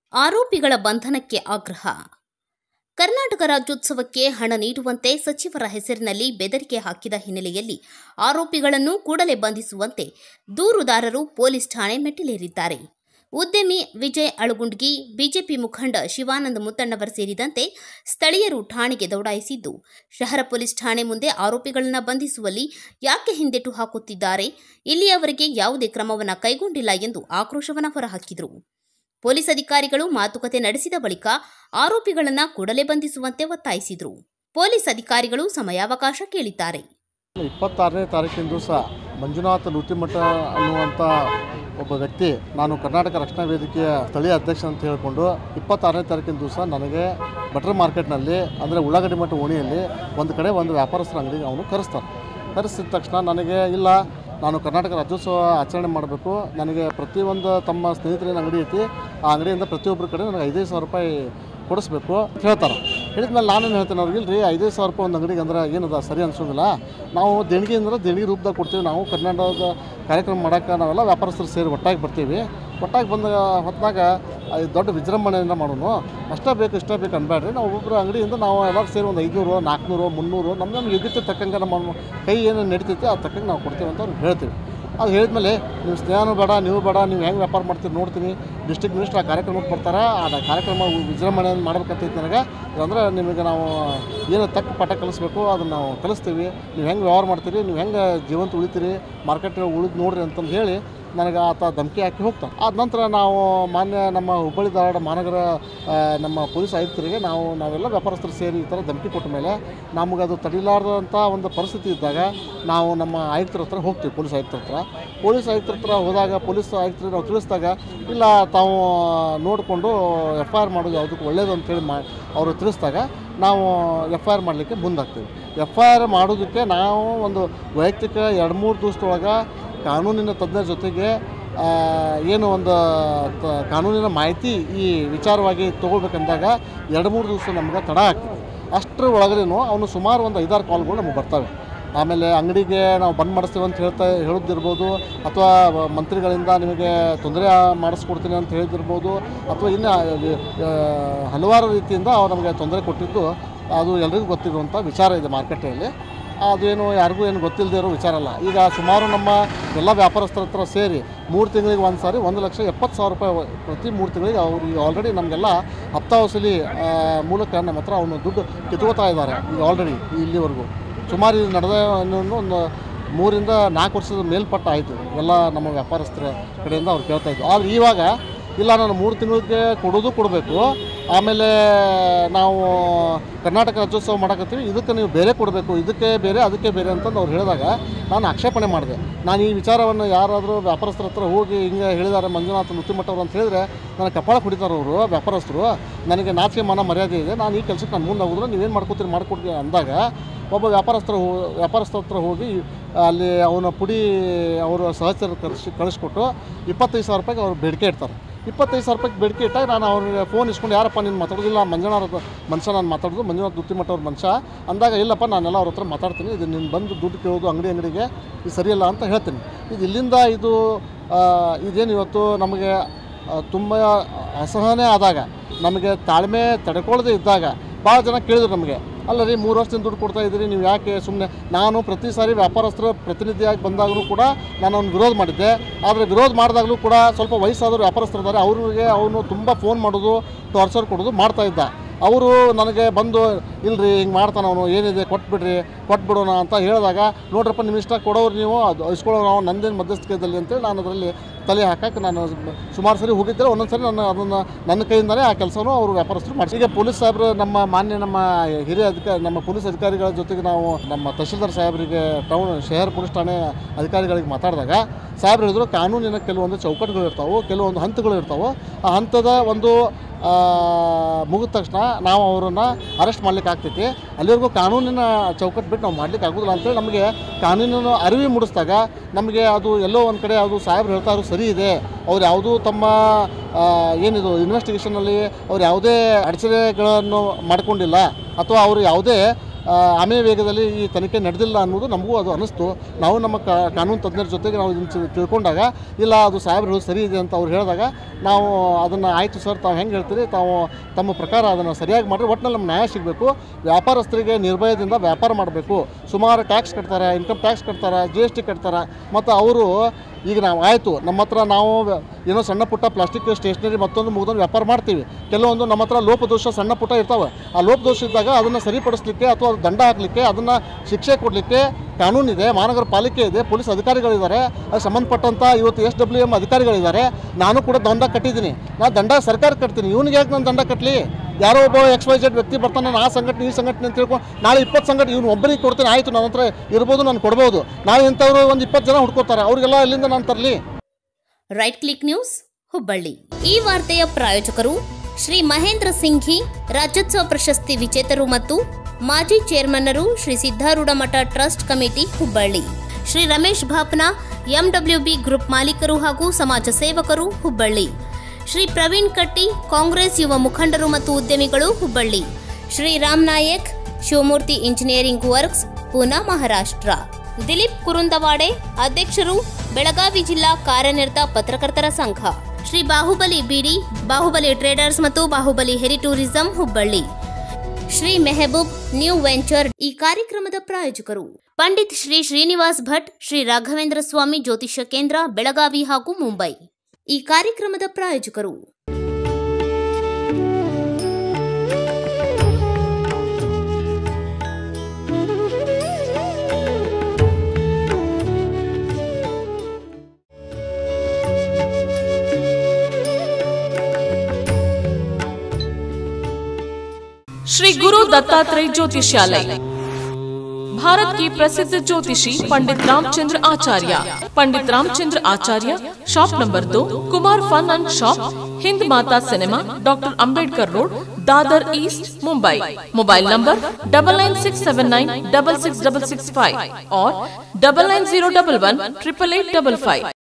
ಆರೋಪಿಗಳ ಬಂಧನಕ್ಕೆ ಆಗ್ರಹ ಕರ್ನಾಟಕ ರಾಜ್ಯೋತ್ಸವಕ್ಕೆ ಹಣ ನೀಡುವಂತೆ ಸಚಿವರ ಹೆಸರಿನಲ್ಲಿ ಬೆದರಿಕೆ ಹಾಕಿದ ಹಿನ್ನೆಲೆಯಲ್ಲಿ ಆರೋಪಿಗಳನ್ನು ಕೂಡಲೇ ಬಂಧಿಸುವಂತೆ ದೂರುದಾರರು ಪೊಲೀಸ್ ಠಾಣೆ ಮೆಟ್ಟಿಲೇರಿದ್ದಾರೆ ಉದ್ಯಮಿ ವಿಜಯ್ ಅಳಗುಂಡ್ಗಿ ಬಿಜೆಪಿ ಮುಖಂಡ ಶಿವಾನಂದ ಮುತ್ತಣ್ಣವರ್ ಸೇರಿದಂತೆ ಸ್ಥಳೀಯರು ಠಾಣೆಗೆ ದೌಡಾಯಿಸಿದ್ದು ಶಹರ ಪೊಲೀಸ್ ಠಾಣೆ ಮುಂದೆ ಆರೋಪಿಗಳನ್ನು ಬಂಧಿಸುವಲ್ಲಿ ಯಾಕೆ ಹಿಂದೆಟು ಹಾಕುತ್ತಿದ್ದಾರೆ ಇಲ್ಲಿಯವರೆಗೆ ಯಾವುದೇ ಕ್ರಮವನ್ನು ಕೈಗೊಂಡಿಲ್ಲ ಎಂದು ಆಕ್ರೋಶವನ್ನು ಹೊರಹಾಕಿದರು ಪೊಲೀಸ್ ಅಧಿಕಾರಿಗಳು ಮಾತುಕತೆ ನಡೆಸಿದ ಬಳಿಕ ಆರೋಪಿಗಳನ್ನು ಕೂಡಲೇ ಬಂಧಿಸುವಂತೆ ಒತ್ತಾಯಿಸಿದರು ಪೊಲೀಸ್ ಅಧಿಕಾರಿಗಳು ಸಮಯಾವಕಾಶ ಕೇಳಿದ್ದಾರೆ ಇಪ್ಪತ್ತಾರನೇ ತಾರೀಕಿನ ದಿವಸ ಮಂಜುನಾಥ್ ಲೂತಿಮಠ ಅನ್ನುವಂಥ ಒಬ್ಬ ವ್ಯಕ್ತಿ ನಾನು ಕರ್ನಾಟಕ ರಕ್ಷಣಾ ವೇದಿಕೆಯ ಸ್ಥಳೀಯ ಅಧ್ಯಕ್ಷ ಅಂತ ಹೇಳಿಕೊಂಡು ಇಪ್ಪತ್ತಾರನೇ ತಾರೀಕಿನ ದಿವಸ ನನಗೆ ಬಟರ್ ಮಾರ್ಕೆಟ್ನಲ್ಲಿ ಅಂದರೆ ಉಳ್ಳಾಗಡ್ಡಿ ಮಠ ಓಣಿಯಲ್ಲಿ ಒಂದು ಕಡೆ ಒಂದು ವ್ಯಾಪಾರಸ್ಥರ ಅಂಗಡಿಗೆ ಅವನು ಕರೆಸ್ತಾನೆ ಕರೆಸಿದ ತಕ್ಷಣ ನನಗೆ ಇಲ್ಲ ನಾನು ಕರ್ನಾಟಕ ರಾಜ್ಯೋತ್ಸವ ಆಚರಣೆ ಮಾಡಬೇಕು ನನಗೆ ಪ್ರತಿಯೊಂದು ತಮ್ಮ ಸ್ನೇಹಿತರೇನು ಅಂಗಡಿ ಐತಿ ಆ ಅಂಗಡಿಯಿಂದ ಪ್ರತಿಯೊಬ್ಬರ ಕಡೆ ನನಗೆ ಐದೈದು ಸಾವಿರ ರೂಪಾಯಿ ಕೊಡಿಸ್ಬೇಕು ಅಂತ ಹೇಳ್ತಾರೆ ಹೇಳಿದ್ಮೇಲೆ ನಾನೇನು ಹೇಳ್ತೇನೆ ಅವ್ರಿಗೆ ಇಲ್ರಿ ಐದೈದು ಸಾವಿರ ರೂಪಾಯಿ ಒಂದು ಅಂಗಡಿಗೆ ಅಂದ್ರೆ ಏನದ ಸರಿ ಅನ್ಸೋದಿಲ್ಲ ನಾವು ದೇಣಿಗೆ ಅಂದ್ರೆ ದೇಣಿಗೆ ರೂಪದಾಗ ಕೊಡ್ತೀವಿ ನಾವು ಕರ್ನಾಟಕದ ಕಾರ್ಯಕ್ರಮ ಮಾಡೋಕೆ ನಾವೆಲ್ಲ ವ್ಯಾಪಾರಸ್ಥರು ಸೇರಿ ಒಟ್ಟಾಗಿ ಬರ್ತೀವಿ ಒಟ್ಟಾಗಿ ಬಂದ ಹೊತ್ನಾಗ ಅದು ದೊಡ್ಡ ವಿಜೃಂಭಣೆಯಿಂದ ಮಾಡೋನು ಅಷ್ಟೇ ಬೇಕು ಇಷ್ಟೇ ಬೇಕು ಅನ್ಬೇಡ್ರಿ ನಾವು ಒಬ್ಬೊಬ್ಬರು ಅಂಗಡಿಯಿಂದ ನಾವು ಎಲ್ಲರೂ ಸೇರಿ ಒಂದು ಐದುನೂರು ನಾಲ್ಕುನೂರು ಮುನ್ನೂರು ನಮ್ಮ ನಮ್ಮ ಯೋಗ್ಯತೆ ತಕ್ಕಂಗೆ ನಮ್ಮ ಕೈ ಏನು ನಡೀತೈತೆ ಅದು ತಕ್ಕಂಗೆ ನಾವು ಕೊಡ್ತೀವಿ ಅಂತ ಅವ್ರಿಗೆ ಹೇಳ್ತೀವಿ ಅದು ಹೇಳಿದ್ಮೇಲೆ ನೀವು ಸ್ನೇಹನೂ ಬೇಡ ನೀವು ಬೇಡ ನೀವು ಹೆಂಗೆ ವ್ಯಾಪಾರ ಮಾಡ್ತೀರಿ ನೋಡ್ತೀನಿ ಡಿಸ್ಟ್ರಿಕ್ಟ್ ಮಿನಿಸ್ಟರ್ ಆ ಕಾರ್ಯಕ್ರಮಕ್ಕೆ ಬರ್ತಾರೆ ಆ ಕಾರ್ಯಕ್ರಮ ವಿಜೃಂಭಣೆ ಮಾಡ್ಬೇಕಂತೈತೆ ನನಗೆ ಅಂದ್ರೆ ನಿಮಗೆ ನಾವು ಏನು ತಕ್ಕ ಪಾಠ ಕಲಿಸ್ಬೇಕು ಅದನ್ನು ನಾವು ಕಲಿಸ್ತೀವಿ ನೀವು ಹೆಂಗೆ ವ್ಯವಹಾರ ಮಾಡ್ತೀರಿ ನೀವು ಹೆಂಗೆ ಜೀವಂತ ಉಳಿತೀರಿ ಮಾರ್ಕೆಟ್ ಉಳಿದು ನೋಡ್ರಿ ಅಂತಂದು ಹೇಳಿ ನನಗೆ ಆತ ಧಮಕಿ ಹಾಕಿ ಹೋಗ್ತಾನೆ ಆದ ನಂತರ ನಾವು ಮಾನ್ಯ ನಮ್ಮ ಹುಬ್ಬಳ್ಳಿ ಧಾರವಾಡ ಮಹಾನಗರ ಆ, ನಮ್ಮ ಪೊಲೀಸ್ ಆಯುಕ್ತರಿಗೆ ನಾವು ನಾವೆಲ್ಲ ವ್ಯಾಪಾರಸ್ಥರು ಸೇರಿ ಈ ಥರ ಧಮಕಿ ಕೊಟ್ಟ ಮೇಲೆ ನಮಗೆ ಅದು ತಡಿಲಾರ್ದಂಥ ಒಂದು ಪರಿಸ್ಥಿತಿ ಇದ್ದಾಗ ನಾವು ನಮ್ಮ ಆಯುಕ್ತರ ಹತ್ರ ಹೋಗ್ತೀವಿ ಪೊಲೀಸ್ ಆಯುಕ್ತರ ಹತ್ರ ಪೊಲೀಸ್ ಆಯುಕ್ತರ ಹತ್ರ ಹೋದಾಗ ಪೊಲೀಸ್ ಆಯುಕ್ತರಿಗೆ ನಾವು ತಿಳಿಸಿದಾಗ ಇಲ್ಲ ತಾವು ನೋಡಿಕೊಂಡು ಎಫ್ ಐ ಆರ್ ಮಾಡೋದು ಯಾವುದಕ್ಕೂ ಒಳ್ಳೇದು ಅಂತೇಳಿ ಮಾ ಅವರು ತಿಳಿಸಿದಾಗ ನಾವು ಎಫ್ ಐ ಆರ್ ಮಾಡಲಿಕ್ಕೆ ಮುಂದಾಗ್ತೀವಿ ಎಫ್ ಐ ಆರ್ ಮಾಡೋದಕ್ಕೆ ನಾವು ಒಂದು ವೈಯಕ್ತಿಕ ಎರಡು ಮೂರು ದಿವಸದೊಳಗೆ ಕಾನೂನಿನ ತಜ್ಞರ ಜೊತೆಗೆ ಆ, ಏನು ಒಂದು ತ- ಕಾನೂನಿನ ಮಾಹಿತಿ ಈ ವಿಚಾರವಾಗಿ ತೊಗೊಳ್ಬೇಕಂದಾಗ ಎರಡು ಮೂರು ದಿವಸ ನಮ್ಗೆ ತಡ ಆಗ್ತದೆ ಅಷ್ಟರ ಒಳಗಡೆನೂ ಅವನು ಸುಮಾರು ಒಂದು ಐದಾರು ಕಾಲ್ಗಳು ನಮಗೆ ಬರ್ತವೆ ಆಮೇಲೆ ಅಂಗಡಿಗೆ ನಾವು ಬಂದ್ ಮಾಡಿಸ್ತೀವಿ ಅಂತ ಹೇಳ್ತಾ ಹೇಳೋದಿರ್ಬೋದು ಅಥವಾ ಮಂತ್ರಿಗಳಿಂದ ನಿಮಗೆ ತೊಂದರೆ ಮಾಡಿಸ್ಕೊಡ್ತೀನಿ ಅಂತ ಹೇಳಿದಿರ್ಬೋದು ಅಥವಾ ಇನ್ನು ಆ, ಹಲವಾರು ರೀತಿಯಿಂದ ಅವ್ರು ನಮಗೆ ತೊಂದರೆ ಕೊಟ್ಟಿದ್ದು ಅದು ಎಲ್ರಿಗೂ ಗೊತ್ತಿರುವಂಥ ವಿಚಾರ ಇದೆ ಮಾರ್ಕೆಟಲ್ಲಿ ಅದೇನು ಯಾರಿಗೂ ಏನು ಗೊತ್ತಿಲ್ಲದೆ ಇರೋ ವಿಚಾರ ಅಲ್ಲ ಈಗ ಸುಮಾರು ನಮ್ಮ ಎಲ್ಲ ವ್ಯಾಪಾರಸ್ಥರ ಹತ್ರ ಸೇರಿ ಮೂರು ತಿಂಗಳಿಗೆ ಒಂದು ಸಾರಿ ಒಂದು ಲಕ್ಷ ಎಪ್ಪತ್ತು ಸಾವಿರ ರೂಪಾಯಿ ಪ್ರತಿ ಮೂರು ತಿಂಗಳಿಗೆ ಅವ್ರು ಈಗ ಆಲ್ರೆಡಿ ನಮಗೆಲ್ಲ ಹಪ್ತಾ ವಸೂಲಿ ಆ, ಮೂಲಕ ನಮ್ಮ ಹತ್ರ ಅವನು ದುಡ್ಡು ಕಿತ್ಕೋತಾ ಇದ್ದಾರೆ ಈಗ ಆಲ್ರೆಡಿ ಇಲ್ಲಿವರೆಗೂ ಸುಮಾರು ಇದು ನಡೆದ ಇನ್ನೊಂದು ಒಂದು ಮೂರಿಂದ ನಾಲ್ಕು ವರ್ಷದ ಮೇಲ್ಪಟ್ಟ ಆಯಿತು ಎಲ್ಲ ನಮ್ಮ ವ್ಯಾಪಾರಸ್ಥರ ಕಡೆಯಿಂದ ಅವ್ರು ಕೇಳ್ತಾ ಇದ್ರು ಆದರೆ ಇವಾಗ ಇಲ್ಲ ನಾನು ಮೂರು ತಿಂಗಳಿಗೆ ಕೊಡೋದು ಕೊಡಬೇಕು ಆಮೇಲೆ ನಾವು ಕರ್ನಾಟಕ ರಾಜ್ಯೋತ್ಸವ ಮಾಡಕತ್ತೀವಿ ಇದಕ್ಕೆ ನೀವು ಬೇರೆ ಕೊಡಬೇಕು ಇದಕ್ಕೆ ಬೇರೆ ಅದಕ್ಕೆ ಬೇರೆ ಅಂತಂದು ಅವ್ರು ಹೇಳಿದಾಗ ನಾನು ಆಕ್ಷೇಪಣೆ ಮಾಡಿದೆ ನಾನು ಈ ವಿಚಾರವನ್ನು ಯಾರಾದರೂ ವ್ಯಾಪಾರಸ್ಥರ ಹತ್ರ ಹೋಗಿ ಹಿಂಗೆ ಹೇಳಿದ್ದಾರೆ ಮಂಜುನಾಥ್ ಮುತ್ತಿಮಠ ಅವರು ಅಂತ ಹೇಳಿದ್ರೆ ನನಗೆ ಕಪಾಳ ಕುಡಿತಾರೆ ಅವರು ವ್ಯಾಪಾರಸ್ಥರು ನನಗೆ ನಾಚಿಕೆ ಮಾನ ಮರ್ಯಾದೆ ಇದೆ ನಾನು ಈ ಕೆಲಸಕ್ಕೆ ನಾನು ಮುಂದೆ ಹೋಗಿದ್ರೆ ನೀವೇನು ಮಾಡ್ಕೊತೀರಿ ಮಾಡ್ಕೊಡ್ತೀವಿ ಅಂದಾಗ ಒಬ್ಬ ವ್ಯಾಪಾರಸ್ಥರು ಹೋ- ವ್ಯಾಪಾರಸ್ಥರ ಹತ್ರ ಹೋಗಿ ಅಲ್ಲಿ ಅವನ ಪುಡಿ ಅವರು ಸಹಚರ ಕಳಿಸಿ ಕಳಿಸ್ಕೊಟ್ಟು ಇಪ್ಪತ್ತೈದು ಸಾವಿರ ರೂಪಾಯಿಗೆ ಅವ್ರು ಬೇಡಿಕೆ ಇಡ್ತಾರೆ ಇಪ್ಪತ್ತೈದು ಸಾವಿರ ರೂಪಾಯಿಗೆ ಬೇಡಿಕೆ ಇಟ್ಟಾಗ ನಾನು ಅವ್ರಿಗೆ ಫೋನ್ ಇಸ್ಕೊಂಡು ಯಾರಪ್ಪ ನೀನು ಮಾತಾಡೋದಿಲ್ಲ ಮಂಜುನಾಥ ಮನುಷ್ಯ ನಾನು ಮಾತಾಡೋದು ಮಂಜುನಾಥ್ ದುತ್ತಿಮಠ ಅವ್ರ ಮನುಷ್ಯ ಅಂದಾಗ ಇಲ್ಲಪ್ಪ ನಾನೆಲ್ಲ ಅವ್ರ ಹತ್ರ ಮಾತಾಡ್ತೀನಿ ಇದು ನೀನು ಬಂದು ದುಡ್ಡು ಕೇಳೋದು ಅಂಗಡಿ ಅಂಗಡಿಗೆ ಇದು ಸರಿಯಲ್ಲ ಅಂತ ಹೇಳ್ತೀನಿ ಇದು ಇಲ್ಲಿಂದ ಇದು ಆ, ಇದೇನು ಇವತ್ತು ನಮಗೆ ತುಂಬ ಅಸಹನೆ ಆದಾಗ ನಮಗೆ ತಾಳ್ಮೆ ತಡ್ಕೊಳ್ಳದೆ ಇದ್ದಾಗ ಭಾಳ ಜನ ಕೇಳಿದ್ರು ನಮಗೆ ಅಲ್ಲ ರೀ ಮೂರು ವರ್ಷದಿಂದ ದುಡ್ಡು ಕೊಡ್ತಾ ಇದ್ದೀರಿ ನೀವು ಯಾಕೆ ಸುಮ್ಮನೆ ನಾನು ಪ್ರತಿ ಸಾರಿ ವ್ಯಾಪಾರಸ್ಥರ ಪ್ರತಿನಿಧಿಯಾಗಿ ಬಂದಾಗಲೂ ಕೂಡ ನಾನು ಅವ್ನು ವಿರೋಧ ಮಾಡಿದ್ದೆ ಆದರೆ ವಿರೋಧ ಮಾಡಿದಾಗಲೂ ಕೂಡ ಸ್ವಲ್ಪ ವಯಸ್ಸಾದವರು ವ್ಯಾಪಾರಸ್ಥರು ಇದ್ದಾರೆ ಅವ್ರಿಗೆ ಅವನು ತುಂಬ ಫೋನ್ ಮಾಡೋದು ಟಾರ್ಚರ್ ಕೊಡೋದು ಮಾಡ್ತಾ ಇದ್ದ ಅವರು ನನಗೆ ಬಂದು ಇಲ್ರಿ ಹಿಂಗೆ ಮಾಡ್ತಾನೆ ಅವನು ಏನಿದೆ ಕೊಟ್ಬಿಡ್ರಿ ಕೊಟ್ಬಿಡೋಣ ಅಂತ ಹೇಳಿದಾಗ ನೋಡ್ರಪ್ಪ ನಿಮ್ಮ ಇಷ್ಟ ಕೊಡೋರು ನೀವು ಅದು ಇಸ್ಕೊಳ್ಳೋ ನಾವು ನಂದೇನು ಮಧ್ಯಸ್ಥಿಕೆಯಲ್ಲಿ ಅಂತೇಳಿ ನಾನು ಅದರಲ್ಲಿ ತಲೆ ಹಾಕಕ್ಕೆ ನಾನು ಸುಮಾರು ಸರಿ ಹೋಗಿದ್ದೆ ಒಂದೊಂದು ಸರಿ ನಾನು ಅದನ್ನು ನನ್ನ ಕೈಯಿಂದಲೇ ಆ ಕೆಲಸನೂ ಅವರು ವ್ಯಾಪಾರಸ್ಥರು ಮಾಡಿಸಿ ಈಗ ಪೊಲೀಸ್ ಸಾಹೇಬರು ನಮ್ಮ ಮಾನ್ಯ ನಮ್ಮ ಹಿರಿಯ ಅಧಿಕಾರಿ ನಮ್ಮ ಪೊಲೀಸ್ ಅಧಿಕಾರಿಗಳ ಜೊತೆಗೆ ನಾವು ನಮ್ಮ ತಹಶೀಲ್ದಾರ್ ಸಾಹೇಬರಿಗೆ ಟೌನ್ ಶಹರ್ ಪೊಲೀಸ್ ಠಾಣೆ ಅಧಿಕಾರಿಗಳಿಗೆ ಮಾತಾಡಿದಾಗ ಸಾಹೇಬ್ರು ಹೇಳಿದ್ರು ಕಾನೂನಿನ ಕೆಲವೊಂದು ಚೌಕಟ್ಟುಗಳು ಇರ್ತಾವೆ ಕೆಲವೊಂದು ಹಂತಗಳು ಇರ್ತಾವೆ ಆ ಹಂತದ ಒಂದು ಆ, ಮುಗಿದ ತಕ್ಷಣ ನಾವು ಅವರನ್ನು ಅರೆಸ್ಟ್ ಮಾಡ್ಲಿಕ್ಕೆ ಆಗ್ತೈತಿ ಅಲ್ಲಿವರೆಗೂ ಕಾನೂನಿನ ಚೌಕಟ್ಟು ಬಿಟ್ಟು ನಾವು ಮಾಡ್ಲಿಕ್ಕೆ ಆಗೋದಿಲ್ಲ ಅಂತೇಳಿ ನಮಗೆ ಕಾನೂನಿನ ಅರಿವಿ ಮೂಡಿಸಿದಾಗ ನಮಗೆ ಅದು ಎಲ್ಲೋ ಒಂದು ಕಡೆ ಅದು ಸಾಹೇಬ್ರು ಹೇಳ್ತಾ ಇರೋ ಸರಿ ಇದೆ ಅವ್ರು ಯಾವುದೂ ತಮ್ಮ ಆ, ಏನಿದು ಇನ್ವೆಸ್ಟಿಗೇಷನಲ್ಲಿ ಅವ್ರು ಯಾವುದೇ ಅಡಚಣೆಗಳನ್ನು ಮಾಡ್ಕೊಂಡಿಲ್ಲ ಅಥವಾ ಅವರು ಯಾವುದೇ ಆ, ಆಮೆ ವೇಗದಲ್ಲಿ ಈ ತನಿಖೆ ನಡೆದಿಲ್ಲ ಅನ್ನೋದು ನಮಗೂ ಅದು ಅನಿಸ್ತು ನಾವು ನಮ್ಮ ಕಾ- ಕಾನೂನು ತಜ್ಞರ ಜೊತೆಗೆ ನಾವು ಇದನ್ನು ತಿ- ತಿಳ್ಕೊಂಡಾಗ ಇಲ್ಲ ಅದು ಸಾಹೇಬ್ರು ಹೇಳೋದು ಸರಿ ಇದೆ ಅಂತ ಅವ್ರು ಹೇಳಿದಾಗ ನಾವು ಅದನ್ನು ಆಯಿತು ಸರ್ ತಾವು ಹೆಂಗೆ ಹೇಳ್ತೀರಿ ತಾವು ತಮ್ಮ ಪ್ರಕಾರ ಅದನ್ನು ಸರಿಯಾಗಿ ಮಾಡಿರಿ ಒಟ್ಟಿನಲ್ಲಿ ನಮ್ಗೆ ನ್ಯಾಯ ಸಿಗಬೇಕು ವ್ಯಾಪಾರಸ್ಥರಿಗೆ ನಿರ್ಭಯದಿಂದ ವ್ಯಾಪಾರ ಮಾಡಬೇಕು ಸುಮಾರು ಟ್ಯಾಕ್ಸ್ ಕಟ್ತಾರೆ ಇನ್ಕಮ್ ಟ್ಯಾಕ್ಸ್ ಕಟ್ತಾರೆ ಜಿ ಎಸ್ ಟಿ ಕಟ್ತಾರೆ ಮತ್ತು ಅವರು ಈಗ ನಾವು ಆಯಿತು ನಮ್ಮ ಹತ್ರ ನಾವು ವ್ಯ- ಏನೋ ಸಣ್ಣ ಪುಟ್ಟ ಪ್ಲಾಸ್ಟಿಕ್ ಸ್ಟೇಷನರಿ ಮತ್ತೊಂದು ಮುಗಿದೊಂದು ವ್ಯಾಪಾರ ಮಾಡ್ತೀವಿ ಕೆಲವೊಂದು ನಮ್ಮ ಹತ್ರ ಲೋಪದೋಷ ಸಣ್ಣ ಪುಟ್ಟ ಇರ್ತಾವೆ ಆ ಲೋಪದೋಷ ಇದ್ದಾಗ ಅದನ್ನು ಸರಿಪಡಿಸಲಿಕ್ಕೆ ಅಥವಾ ದಂಡ ಹಾಕಲಿಕ್ಕೆ ಅದನ್ನು ಶಿಕ್ಷೆ ಕೊಡಲಿಕ್ಕೆ ಕಾನೂನಿದೆ ಮಹಾನಗರ ಪಾಲಿಕೆ ಇದೆ ಪೊಲೀಸ್ ಅಧಿಕಾರಿಗಳಿದ್ದಾರೆ ಅದು ಸಂಬಂಧಪಟ್ಟಂಥ ಇವತ್ತು ಎಸ್ ಡಬ್ಲ್ಯೂ ಎಮ್ ಅಧಿಕಾರಿಗಳಿದ್ದಾರೆ ನಾನು ಕೂಡ ದಂಡ ಕಟ್ಟಿದ್ದೀನಿ ನಾನು ದಂಡ ಸರ್ಕಾರ ಕಟ್ತೀನಿ ಇವನಿಗೆ ಯಾಕೆ ನಾನು ದಂಡ ಕಟ್ಟಲಿ ಯಾರೋ ಒಬ್ಬ ಎಕ್ಸ್ ವೈ ಜೆಡ್ ವ್ಯಕ್ತಿ ಬರ್ತಾನೆ ನಾನು ಆ ಸಂಘಟನೆ ಈ ಸಂಘಟನೆ ಅಂತ ತಿಳ್ಕೊಂಡು ನಾಳೆ ಇಪ್ಪತ್ತು ಸಂಘಟನೆ ಇವ್ನು ಒಬ್ಬರಿಗೆ ಕೊಡ್ತೀನಿ ಆಯಿತು ನನ್ನ ಹತ್ರ ಇರ್ಬೋದು ನಾನು ಕೊಡ್ಬೋದು ನಾವು ಇಂಥವ್ರು ಒಂದು ಇಪ್ಪತ್ತು ಜನ ಹುಡ್ಕೋತಾರೆ ಅವ್ರಿಗೆಲ್ಲ ಇಲ್ಲಿಂದ ನಾನು ತರಲಿ ರೈಟ್ ಕ್ಲಿಕ್ ನ್ಯೂಸ್ ಹುಬ್ಬಳ್ಳಿ ಈ ವಾರ್ತೆಯ ಪ್ರಾಯೋಜಕರು ಶ್ರೀ ಮಹೇಂದ್ರ ಸಿಂಘಿ ರಾಜ್ಯೋತ್ಸವ ಪ್ರಶಸ್ತಿ ವಿಜೇತರು ಮತ್ತು ಮಾಜಿ ಚೇರ್ಮನ್ನರು Shri Siddharoodha Math trust committee Hubballi Shri Ramesh Bhapna MWB group ಮಾಲೀಕರು ಹಾಗೂ ಸಮಾಜ ಸೇವಕರು ಹುಬ್ಬಳ್ಳಿ ಶ್ರೀ ಪ್ರವೀಣ್ ಕಟ್ಟಿ ಕಾಂಗ್ರೆಸ್ ಯುವ ಮುಖಂಡರು ಮತ್ತು ಉದ್ಯಮಿಗಳು ಹುಬ್ಬಳ್ಳಿ ಶ್ರೀ ರಾಮ್ ನಾಯಕ್ ಶಿವಮೂರ್ತಿ ಇಂಜಿನಿಯರಿಂಗ್ ವರ್ಕ್ಸ್ ಪೂನಾ ಮಹಾರಾಷ್ಟ್ರ ದಿಲೀಪ್ ಕುರುಂದವಾಡೆ ಅಧ್ಯಕ್ಷರು ಬೆಳಗಾವಿ ಜಿಲ್ಲಾ ಕಾರ್ಯನಿರತ ಪತ್ರಕರ್ತರ ಸಂಘ ಶ್ರೀ ಬಾಹುಬಲಿ ಬಿಡಿ ಬಾಹುಬಲಿ ಟ್ರೇಡರ್ಸ್ ಮತ್ತು ಬಾಹುಬಲಿ ಹೆರಿ tourism Hubballi Shri Mehboob new venture ಈ ಕಾರ್ಯಕ್ರಮದ ಪ್ರಾಯೋಜಕರು ಪಂಡಿತ್ ಶ್ರೀ ಶ್ರೀನಿವಾಸ್ ಭಟ್ ಶ್ರೀ ರಾಘವೇಂದ್ರ ಸ್ವಾಮಿ ಜ್ಯೋತಿಷ್ಯ ಕೇಂದ್ರ ಬೆಳಗಾವಿ ಹಾಗೂ ಮುಂಬೈ ಈ ಕಾರ್ಯಕ್ರಮದ ಪ್ರಾಯೋಜಕರು श्री गुरु दत्तात्रेय ज्योतिषालय भारत की प्रसिद्ध ज्योतिषी पंडित रामचंद्र आचार्य पंडित रामचंद्र आचार्य शॉप नंबर दो Kumar fun and shop Hind Mata cinema doctor Ambedkar road Dadar east Mumbai mobile number double nine six seven nine double six double six five और double nine zero double one triple eight double five